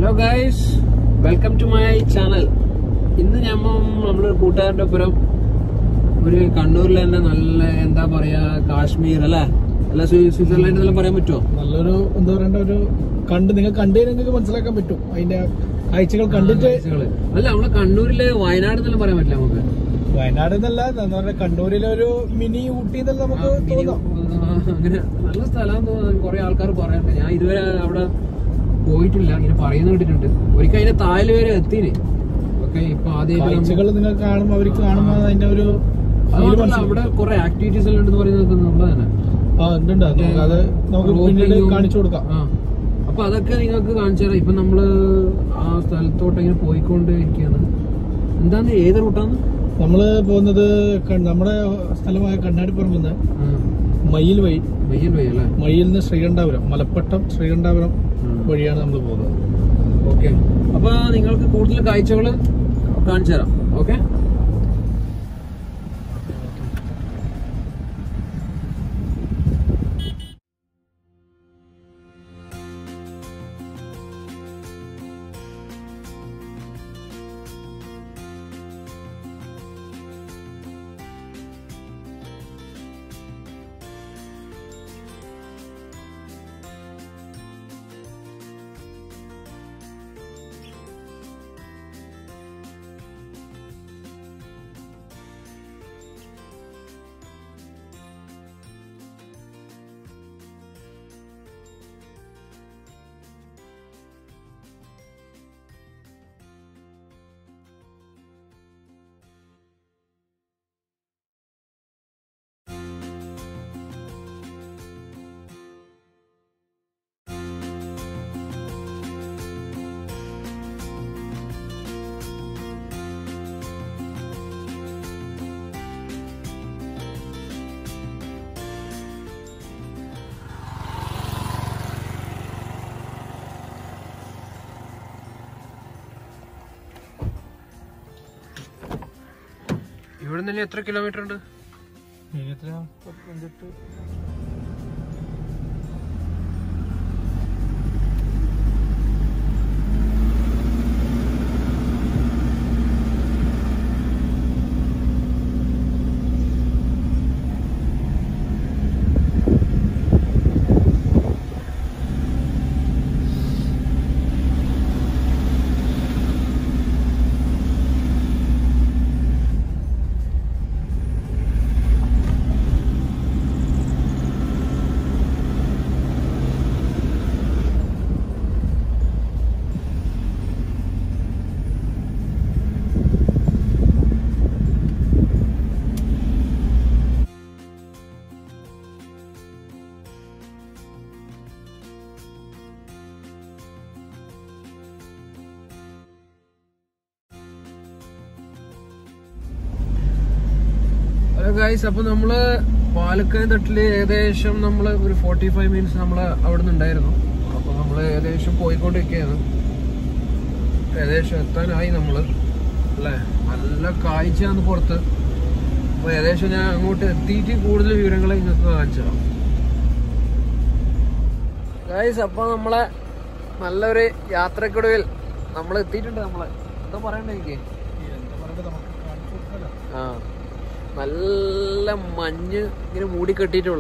Hello guys welcome to my channel ഇന്ന് ഞാൻ നമ്മുടെ കൂട്ടുകാരുടെ ഒപ്പരം ഒരു കണ്ണൂരിലെ തന്നെ നല്ല എന്താ പറയാ കാശ്മീർ അല്ലെ അല്ല സ്വി- സ്വിറ്റ്സർലൻഡ് എന്നെല്ലാം പറയാൻ പറ്റുമോ നല്ലൊരു എന്താ പറയണ്ട ഒരു കണ്ട് നിങ്ങൾ കണ്ടു നിങ്ങൾക്ക് മനസ്സിലാക്കാൻ പറ്റും അതിന്റെ കാഴ്ചകൾ കണ്ടിട്ട് കാഴ്ചകള്. അല്ല നമ്മളെ കണ്ണൂരിലെ വയനാട് എന്നെല്ലാം പറയാൻ പറ്റില്ല നമുക്ക് വയനാട് എന്നല്ല എന്താ പറയുക കണ്ണൂരിലെ ഒരു മിനി ഊട്ടി എന്നല്ല നമുക്ക് തോന്നാം ആ, അങ്ങനെ നല്ല സ്ഥലം തോന്നുന്നു കുറെ ആൾക്കാർ പറയാറുണ്ട് ഞാൻ ഇതുവരെ അവിടെ പോയിട്ടില്ല ഇങ്ങനെ പറയുന്ന കേട്ടിട്ടുണ്ട് ഒരിക്കൽ അതിന്റെ താഴെ വരെ എത്തിന് ഓക്കെ ഇപ്പൊ ആദ്യമായിട്ട് കാഴ്ചകൾ നിങ്ങൾ കാണുമ്പോൾ അവർക്ക് കാണുമ്പോൾ അതിന്റെ ഒരു feel അതുമാത്രമല്ല മനസ്സിലാവും. അവിടെ കുറെ ആക്ടിവിറ്റീസ് എല്ലാം ഉണ്ടെന്ന് പറയുന്നത് നമ്മളെ തന്നെ ആ ഉണ്ട് ഉണ്ട് അത് നമുക്ക് അത് നമുക്ക് പിന്നീട് റോപ്പിങ്ങും, കാണിച്ചു കൊടുക്കാം ആ. അപ്പൊ അതൊക്കെ നിങ്ങൾക്ക് കാണിച്ചു തരാം ഇപ്പൊ നമ്മള് ആ സ്ഥലത്തോട്ട് ഇങ്ങനെ പോയിക്കൊണ്ട് ഇരിക്കുകയാണ് എന്താന്ന് ഏത് റൂട്ടാണ് നമ്മള് പോകുന്നത് ക- നമ്മുടെ സ്ഥലമായ കണ്ണാടിപ്പുറം നിന്ന് മയിൽ വഴി മെയ്യൽ വഴി അല്ലേ മയിൽ നിന്ന് ശ്രീകണ്ഠാപുരം മലപ്പട്ടം ശ്രീകണ്ഠാപുരം വഴിയാണ് നമ്മൾ പോകുന്നത് ഓക്കെ അപ്പൊ നിങ്ങൾക്ക് കൂടുതൽ കാഴ്ചകൾ കാണിച്ചു തരാം ഓക്കെ ഇവിടെ നിന്ന് എത്ര കിലോമീറ്റർ ഉണ്ട് ഹലോ ഗൈസ് അപ്പൊ നമ്മള് പാലക്കാട് തട്ടില് ഏകദേശം നമ്മള് ഒരു ഫോർട്ടി ഫൈവ് മിനിറ്റ്സ് നമ്മള് അവിടെ നിന്ന് ഉണ്ടായിരുന്നു അപ്പൊ നമ്മള് ഏകദേശം പോയിക്കൊണ്ടിരിക്കുകയാണ് ഏകദേശം എത്താനായി നമ്മള് അല്ലേ നല്ല കാഴ്ചയാണ് പുറത്ത് അപ്പൊ ഏകദേശം ഞാൻ അങ്ങോട്ട് എത്തിയിട്ട് കൂടുതൽ വിവരങ്ങൾ നിങ്ങൾക്ക് കാണിച്ചു തരാം ഗൈസ് അപ്പൊ നമ്മളെ നല്ലൊരു യാത്രക്കൊടുവിൽ നമ്മൾ എത്തിയിട്ടുണ്ട് നമ്മള് എന്താ പറയണ്ടേ എനിക്ക് ആ നല്ല മഞ്ഞ് ഇങ്ങനെ മൂടി കെട്ടിയിട്ടുള്ള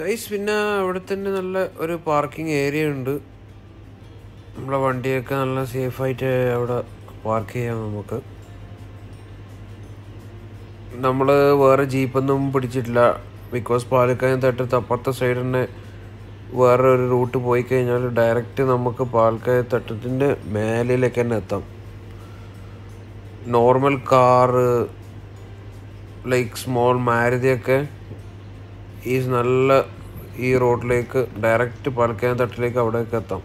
ഗൈസ് പിന്നെ അവിടെ തന്നെ നല്ല ഒരു പാർക്കിംഗ് ഏരിയ ഉണ്ട് നമ്മളെ വണ്ടിയൊക്കെ നല്ല സേഫായിട്ട് അവിടെ പാർക്ക് ചെയ്യാം നമുക്ക് നമ്മൾ വേറെ ജീപ്പൊന്നും പിടിച്ചിട്ടില്ല ബിക്കോസ് പാലക്കായം തട്ടത്ത് അപ്പുറത്തെ സൈഡ് തന്നെ വേറെ ഒരു റൂട്ട് പോയി കഴിഞ്ഞാൽ ഡയറക്റ്റ് നമുക്ക് പാലക്കായ തട്ടത്തിൻ്റെ മേലിലേക്ക് തന്നെ എത്താം നോർമൽ കാറ് ലൈക്ക് സ്മോൾ മാരുതിയൊക്കെ ഈ നല്ല ഈ റോഡിലേക്ക് ഡയറക്റ്റ് പാലക്കായം തട്ടിലേക്ക് അവിടേക്ക് എത്താം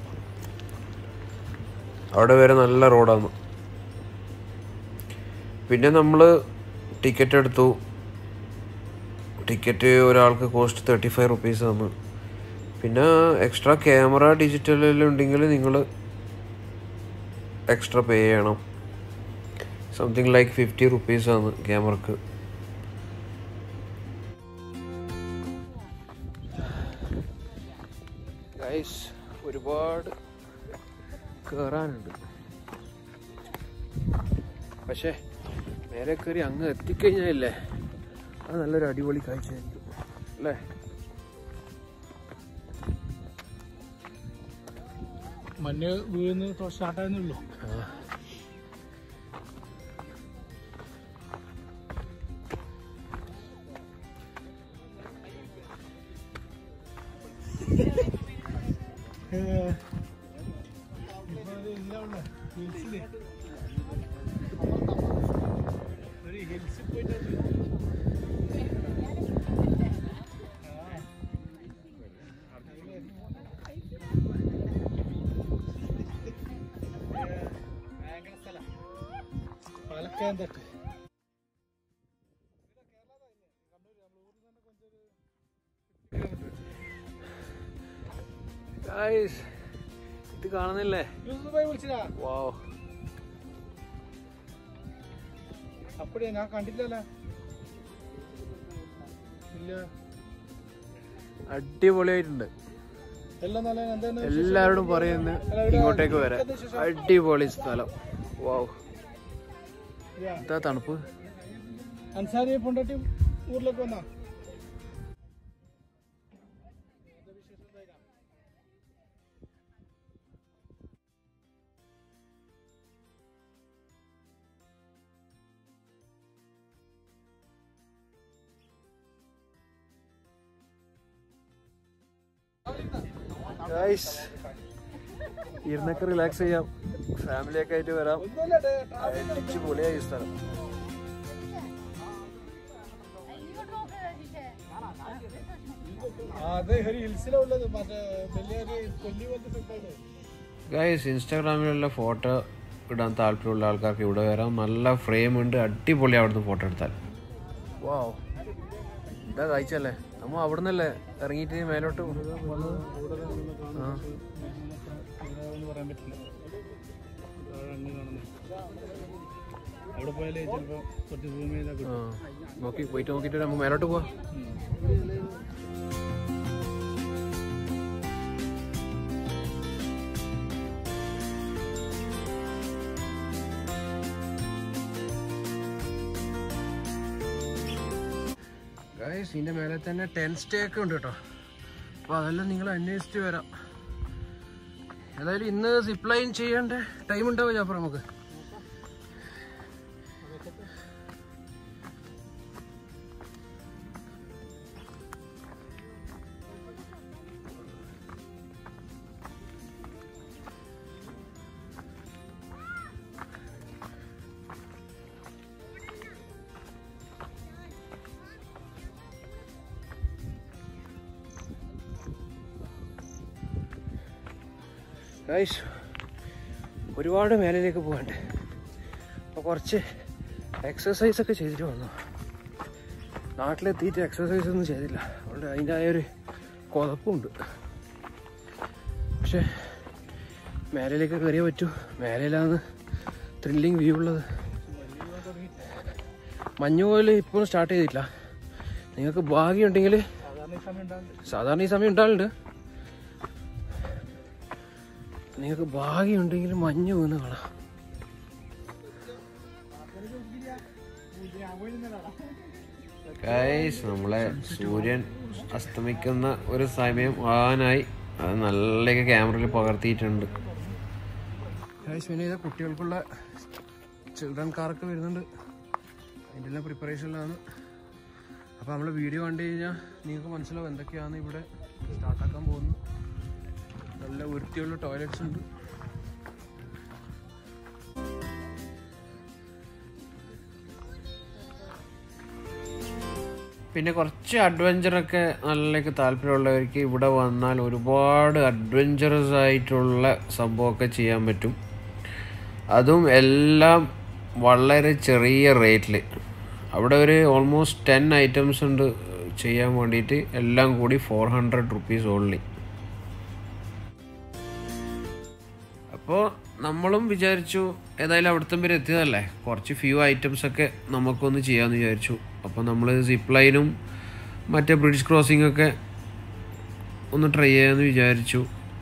അവിടെ വരെ നല്ല റോഡാണ് പിന്നെ നമ്മൾ ടിക്കറ്റ് എടുത്തു ടിക്കറ്റ് ഒരാൾക്ക് കോസ്റ്റ് തേർട്ടി ഫൈവ് റുപ്പീസ് ആണ് പിന്നെ എക്സ്ട്രാ ക്യാമറ ഡിജിറ്റലെല്ലാം ഉണ്ടെങ്കിൽ നിങ്ങൾ എക്സ്ട്രാ പേ ചെയ്യണം സംതിങ് ലൈക്ക് ഫിഫ്റ്റി റുപ്പീസ് ആണ് ക്യാമറക്ക് ഗൈസ് ഒരുപാട് കയറാനുണ്ട് പക്ഷേ നേരെ കയറി അങ്ങ് എത്തിക്കഴിഞ്ഞാലേ അത് നല്ലൊരു അടിപൊളി കാഴ്ചയായിരിക്കും അല്ലേ മഞ്ഞ് വീഴുന്ന സ്റ്റാർട്ടായിരുന്നേ ഉള്ളൂ ഹിൽസിൽ പോയിട്ട് പാലക്കായം തട്ട് ഗൈസ് ഇത് കാണുന്നില്ലേ യൂസുഫായി വിളിച്ചതാ വാവ് അപ്പടിയാ ഞാൻ കണ്ടില്ലല്ലോ ഇല്ല അടിപൊളിയായിട്ടുണ്ട് എല്ലാം നല്ല എന്താണ് എല്ലാവരോടും പറയുന്നത് ഇങ്ങോട്ടേക്ക് വരാം അടിപൊളി സ്ഥലം വാവ് എന്താ തണുപ്പ് അൻസാരി പൊണ്ടാട്ടി ഊരിലേക്ക് വന്നാ ഗൈസ് ഇരുന്നൊക്കെ റിലാക്സ് ചെയ്യാം ഫാമിലിയൊക്കെ ആയിട്ട് വരാം അടിച്ചു പൊളിയായി ഈ സ്ഥലം അതെ ഒരു ഹിൽസിലാ ഉള്ളത് മറ്റേ വലിയൊരു കൊല്ലി പോലത്തെ സ്ഥലത്താണ് ഗൈസ് ഇൻസ്റ്റാഗ്രാമിലുള്ള ഫോട്ടോ ഇടാൻ താല്പര്യമുള്ള ആൾക്കാർക്ക് ഇവിടെ വരാം നല്ല ഫ്രെയിം ഉണ്ട് അടിപൊളി അവിടുന്ന് ഫോട്ടോ എടുത്താൽ വാവ് ഇതാ കാഴ്ചല്ലേ നമ്മ അവിടെ നിന്നല്ലേ ഇറങ്ങിയിട്ട് മേലോട്ട് ആ എന്ന് പറയാൻ പറ്റില്ല അവിടെ അങ്ങ് കാണുന്നു അവിടെ പോയാലേ ചിലപ്പോ കുറച്ച് സൂം ചെയ്താൽ ആ നോക്കി പോയിട്ട് നോക്കിയിട്ട് നമുക്ക് മേലോട്ട് പോവാം ഗൈസ് ഇതിൻ്റെ മേലെ തന്നെ ടെൻ സ്റ്റേ ഒക്കെ ഉണ്ട് കേട്ടോ അപ്പോൾ അതെല്ലാം നിങ്ങൾ അന്വേഷിച്ച് വരാം ഏതായാലും ഇന്ന് സിപ്പ് ലൈൻ ചെയ്യേണ്ട ടൈം ഉണ്ടാവും ജാഫർ നമുക്ക് ഗൈസ് ഒരുപാട് മേലിലേക്ക് പോകണ്ട് അപ്പോൾ കുറച്ച് എക്സസൈസ് ഒക്കെ ചെയ്തിട്ട് വന്നു നാട്ടിലെത്തിയിട്ട് എക്സസൈസ് ഒന്നും ചെയ്തില്ല അതുകൊണ്ട് അതിൻ്റെതായ ഒരു കുഴപ്പമുണ്ട് പക്ഷെ മേലയിലേക്ക് കയറിയേ പറ്റൂ മേലയിലാണ് ത്രില്ലിങ് വ്യൂ ഉള്ളത് മഞ്ഞുപോലെ ഇപ്പോൾ സ്റ്റാർട്ട് ചെയ്തിട്ടില്ല നിങ്ങൾക്ക് ഭാഗ്യമുണ്ടെങ്കിൽ സാധാരണ ഈ സമയം ഉണ്ടാവില്ല സാധാരണ ഈ സമയം ഉണ്ടാകലുണ്ട് നിങ്ങൾക്ക് ഭാഗ്യമുണ്ടെങ്കിൽ മഞ്ഞ് വീണ് കാണാം ഗൈസ് നമ്മളെ സൂര്യൻ അസ്തമിക്കുന്ന ഒരു സമയം ആവാനായി അത് നല്ല ക്യാമറയിൽ പകർത്തിയിട്ടുണ്ട് ഗൈസ് പിന്നെ ഇത് കുട്ടികൾക്കുള്ള ചിൽഡ്രൻ കാറൊക്കെ വരുന്നുണ്ട് അതിൻ്റെ എല്ലാം പ്രിപ്പറേഷനിലാണ് അപ്പോൾ നമ്മൾ വീഡിയോ കണ്ടു കഴിഞ്ഞാൽ നിങ്ങൾക്ക് മനസ്സിലാവും എന്തൊക്കെയാണ് ഇവിടെ സ്റ്റാർട്ടാക്കാൻ പോകുന്നത് നല്ല വൃത്തിയുള്ള ടോയ്ലറ്റ്സ് ഉണ്ട് പിന്നെ കുറച്ച് അഡ്വഞ്ചറൊക്കെ നല്ല താല്പര്യമുള്ളവർക്ക് ഇവിടെ വന്നാൽ ഒരുപാട് അഡ്വഞ്ചറസ് ആയിട്ടുള്ള സംഭവമൊക്കെ ചെയ്യാൻ പറ്റും അതും എല്ലാം വളരെ ചെറിയ റേറ്റിൽ അവിടെ ഒരു ഓൾമോസ്റ്റ് ടെൻ ഐറ്റംസ് ഉണ്ട് ചെയ്യാൻ വേണ്ടിയിട്ട് എല്ലാം കൂടി ഫോർ ഹൺഡ്രഡ് റുപ്പീസ് ഓൺലി അപ്പോൾ നമ്മളും വിചാരിച്ചു ഏതായാലും അവിടുത്തെ പേര് എത്തിയതല്ലേ കുറച്ച് ഫ്യൂ ഐറ്റംസ് ഒക്കെ നമുക്കൊന്ന് ചെയ്യാമെന്ന് വിചാരിച്ചു അപ്പോൾ നമ്മൾ സിപ്പ് ലൈനും മറ്റേ ബ്രിഡ്ജ് ക്രോസിംഗ് ഒക്കെ ഒന്ന് ട്രൈ ചെയ്യാമെന്ന് വിചാരിച്ചു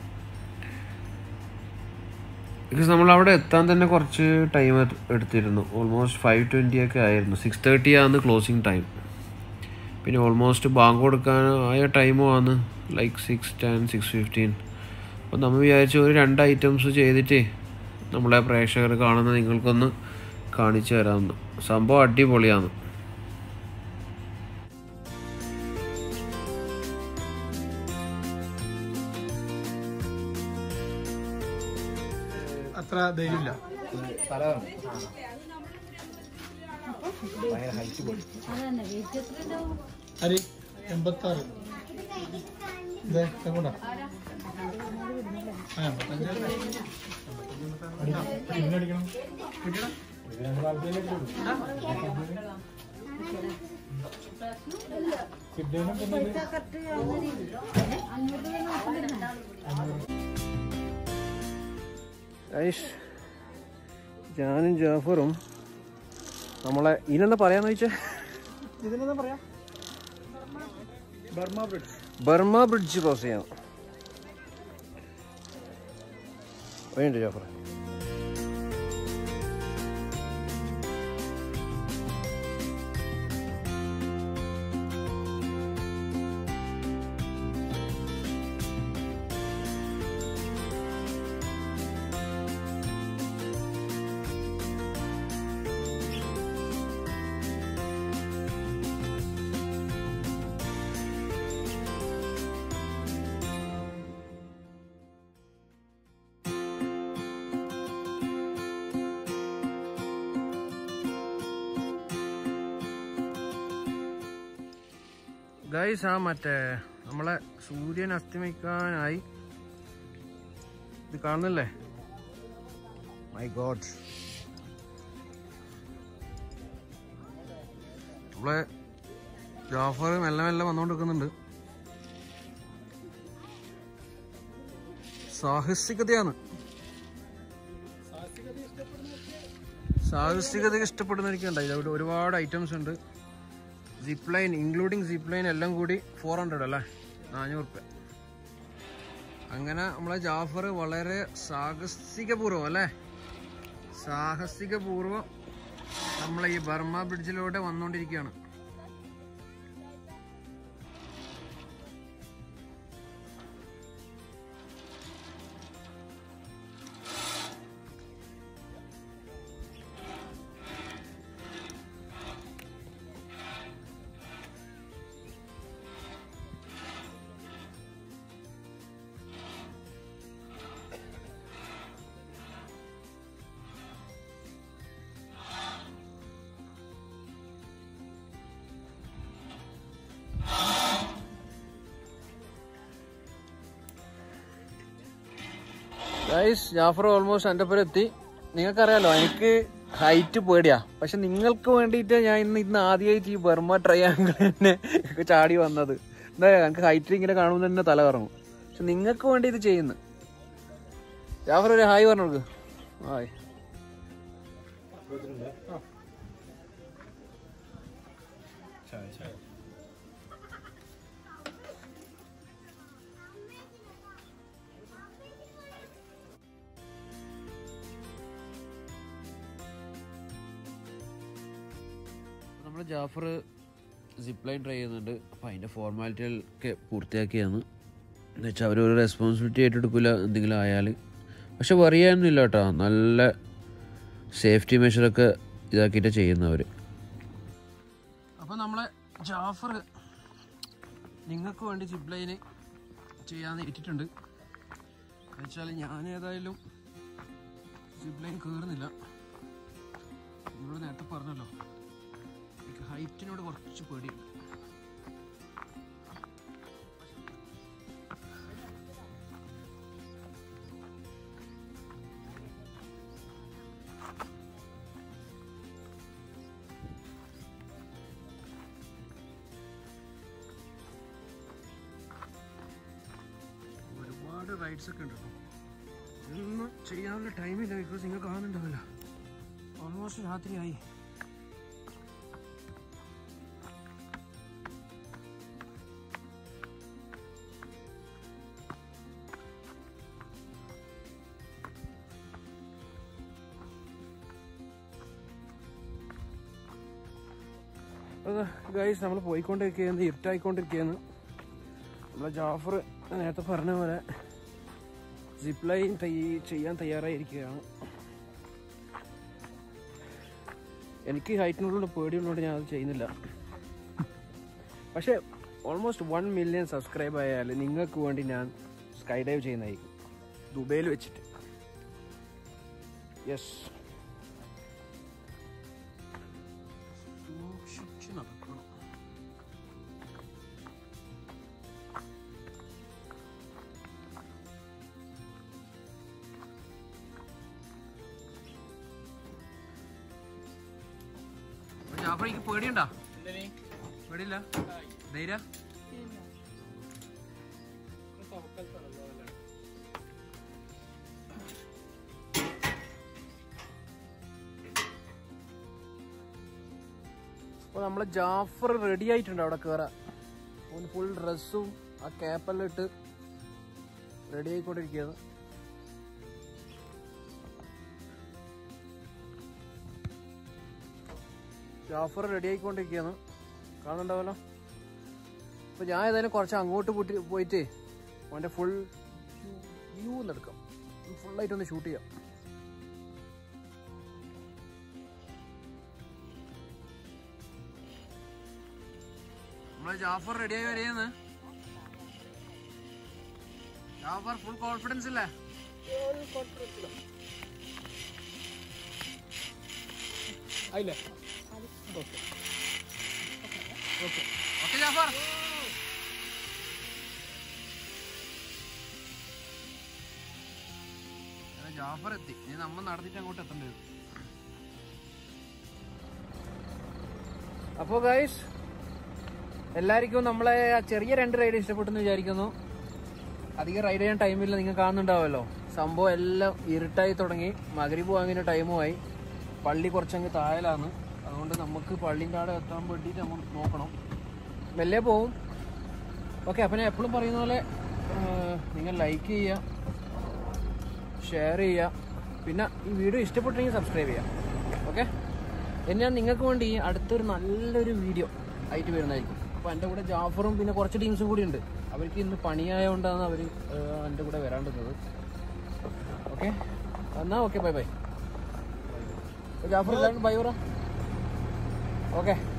ബിക്കോസ് നമ്മൾ അവിടെ എത്താൻ തന്നെ കുറച്ച് ടൈം എടുത്തിരുന്നു ഓൾമോസ്റ്റ് ഫൈവ് ട്വൻറ്റി ഒക്കെ ആയിരുന്നു സിക്സ് തേർട്ടി ആണ് ക്ലോസിങ് ടൈം പിന്നെ ഓൾമോസ്റ്റ് ബാങ്ക് കൊടുക്കാൻ ആയ ടൈമും ആണ് like six ten six fifteen അപ്പോൾ നമ്മൾ വിചാരിച്ചു ഒരു രണ്ട് ഐറ്റംസ് ചെയ്തിട്ട് നമ്മളെ പ്രേക്ഷകർ കാണുന്ന നിങ്ങൾക്കൊന്ന് കാണിച്ചു തരാമെന്ന് സംഭവം അടിപൊളിയാണ് അത്ര ധൈര്യമില്ല അരി എൺപത്താറ് ഇതേ എങ്ങോട്ടാ ആ എൺപത്തഞ്ച് അടി- പിന്നെ അടിക്കണം കിട്ടിയടാ? കിട്ടിയതിനും പിന്നെ ഇത് ഐഷ് ഞാനും ജാഫറും നമ്മളെ ഇതിനെന്താ പറയാന്ന് വെച്ചാൽ ഇതിനെന്താ പറയാ Burma bridge Burma bridge cross ചെയ്യണം വേണ്ട ജാഫർ ഗൈസ് ആ മറ്റേ നമ്മളെ സൂര്യൻ അസ്തമിക്കാനായി ഇത് കാണുന്നില്ലേ മൈ ഗോഡ് നമ്മളെ ജാഫർ മെല്ലെ മെല്ലെ വന്നുകൊണ്ടിരിക്കുന്നുണ്ട് സാഹസികതയാണ് സാഹസികത ഇഷ്ടപ്പെടുന്നവർക്ക് ഇവിടെ ഒരുപാട് ഐറ്റംസ് ഉണ്ട് zip line including zip line എല്ലാം കൂടി ഫോർ ഹൺഡ്രഡ് അല്ലേ നാനൂറ് റുപ്യ അങ്ങനെ നമ്മളെ ജാഫർ വളരെ സാഹസികപൂർവം അല്ലേ സാഹസികപൂർവം നമ്മളെ ഈ ബർമ ബ്രിഡ്ജിലൂടെ വന്നുകൊണ്ടിരിക്കുകയാണ് ഗൈസ് ജാഫർ ഓൾമോസ്റ്റ് എൻ്റെ പേര് എത്തി നിങ്ങൾക്കറിയാലോ എനിക്ക് ഹൈറ്റ് പേടിയാ പക്ഷെ നിങ്ങൾക്ക് വേണ്ടിയിട്ട് ഞാൻ ഇന്ന് ഇന്ന് ആദ്യമായിട്ട് ഈ ബർമ ട്രയാങ്കിൾ തന്നെ ചാടി വന്നത് എന്താ എനിക്ക് ഹൈറ്റ് ഇങ്ങനെ കാണുമ്പോൾ തന്നെ തല കറങ്ങും പക്ഷെ നിങ്ങൾക്ക് വേണ്ടി ഇത് ചെയ്യുന്നു ജാഫർ ഒരു ഹായ് പറഞ്ഞു കൊടുക്ക് ഹായ് നമ്മൾ ജാഫർ സിപ്പ് ലൈൻ ട്രൈ ചെയ്യുന്നുണ്ട് അപ്പോൾ അതിൻ്റെ ഫോർമാലിറ്റികളൊക്കെ പൂർത്തിയാക്കിയാണ് എന്ന് വെച്ചാൽ അവരൊരു റെസ്പോൺസിബിലിറ്റി ഏറ്റെടുക്കില്ല എന്തെങ്കിലും ആയാൽ പക്ഷെ പറയാനൊന്നുമില്ല കേട്ടോ നല്ല സേഫ്റ്റി മെഷറൊക്കെ ഇതാക്കിയിട്ട് ചെയ്യുന്നവർ അപ്പോൾ നമ്മളെ ജാഫർ നിങ്ങൾക്ക് വേണ്ടി സിപ്പ് ലൈന് ചെയ്യാൻ ഇട്ടിട്ടുണ്ട് എന്നുവെച്ചാൽ ഞാൻ ഏതായാലും സിപ്പ് ലൈൻ കയറുന്നില്ല നിങ്ങളോട് നേരത്തെ പറഞ്ഞല്ലോ എനിക്ക് ഹൈറ്റിനോട് കുറച്ച് പേടിയുണ്ട് ഒരുപാട് റൈഡ്സ് ഒക്കെ ഉണ്ട് കേട്ടോ ഇതൊന്നും ചെയ്യാനുള്ള ടൈമില്ല ബിക്കോസ് നിങ്ങൾ കാണുന്നുണ്ടാവില്ല ഓൾമോസ്റ്റ് രാത്രിയായി ഗൈസ് നമ്മൾ പോയിക്കൊണ്ടിരിക്കുകയാണ് ഇരുട്ടായിക്കൊണ്ടിരിക്കുകയാണ് നമ്മളെ ജാഫർ നേരത്തെ പറഞ്ഞ പോലെ സിപ്പ് ലൈൻ ചെയ്യാൻ തയ്യാറായിരിക്കുകയാണ് എനിക്ക് ഹൈറ്റിനോടുള്ള പേടിയുള്ളതുകൊണ്ട് ഞാൻ അത് ചെയ്യുന്നില്ല പക്ഷേ ഓൾമോസ്റ്റ് വൺ മില്യൺ സബ്സ്ക്രൈബ് ആയാൽ നിങ്ങൾക്ക് വേണ്ടി ഞാൻ സ്കൈ ഡൈവ് ചെയ്യുന്നതായിരിക്കും ദുബൈയിൽ വെച്ചിട്ട് യെസ് സൂക്ഷിച്ച് നടക്കണം ജാഫറിക്ക് പേടിയുണ്ടോ പേടിയില്ല ധൈര്യ അപ്പോൾ നമ്മളെ ജാഫർ റെഡി ആയിട്ടുണ്ട് അവിടെ കയറാൻ ഓന് ഫുൾ ഡ്രസ്സും ആ ക്യാപ്പെല്ലാം ഇട്ട് റെഡി ആയിക്കൊണ്ടിരിക്കുകയാണ് ജാഫർ റെഡി ആയിക്കൊണ്ടിരിക്കുകയാണ് കാണുന്നുണ്ടാവല്ലോ അപ്പോൾ ഞാൻ ഏതായാലും കുറച്ച് അങ്ങോട്ട് പോയിട്ട് പോയിട്ട് അവൻ്റെ ഫുൾ വ്യൂ ഒന്നെടുക്കാം ഫുള്ളായിട്ടൊന്ന് ഷൂട്ട് ചെയ്യാം നമ്മളെ ജാഫർ റെഡി ആയി വരെയെന്ന് ജാഫർ ഫുൾ കോൺഫിഡൻസ് ഇല്ലേ ആയില്ലേ ഓക്കെ ജാഫർ അങ്ങനെ ജാഫർ എത്തി ഇനി നമ്മ നടന്നിട്ട് അങ്ങോട്ട് എത്തേണ്ടി വരും അപ്പോൾ ഗൈസ് എല്ലാവർക്കും നമ്മളെ ആ ചെറിയ രണ്ട് റൈഡ് ഇഷ്ടപ്പെട്ടെന്ന് വിചാരിക്കുന്നു അധികം റൈഡ് ചെയ്യാൻ ടൈമില്ല നിങ്ങൾ കാണുന്നുണ്ടാവുമല്ലോ സംഭവം എല്ലാം ഇരുട്ടായി തുടങ്ങി മകരിബ് വാങ്ങിയ ടൈമുമായി പള്ളി കുറച്ചങ്ങ് താഴലാണ് അതുകൊണ്ട് നമുക്ക് പള്ളിൻ്റെ അവിടെ എത്താൻ വേണ്ടിയിട്ട് നമ്മൾ നോക്കണം മെല്ലെ പോവും ഓക്കെ അപ്പം ഞാൻ എപ്പോഴും പറയുന്ന പോലെ ആ, നിങ്ങൾ ലൈക്ക് ചെയ്യുക ഷെയർ ചെയ്യുക പിന്നെ ഈ വീഡിയോ ഇഷ്ടപ്പെട്ടെങ്കിൽ സബ്സ്ക്രൈബ് ചെയ്യുക ഓക്കെ ഇനി ഞാൻ നിങ്ങൾക്ക് വേണ്ടി അടുത്തൊരു നല്ലൊരു വീഡിയോ ആയിട്ട് വരുന്നതായിരിക്കും അപ്പോൾ എൻ്റെ കൂടെ ജാഫറും പിന്നെ കുറച്ച് ടീംസും കൂടി ഉണ്ട് അവർക്ക് ഇന്ന് പണിയായതുകൊണ്ടാണ് അവർ എൻ്റെ കൂടെ വരാണ്ടുന്നത് ഓക്കെ എന്നാൽ ഓക്കെ ബൈ ബൈ ജാഫർ എല്ലാവരും ബൈ പറ ഓക്കെ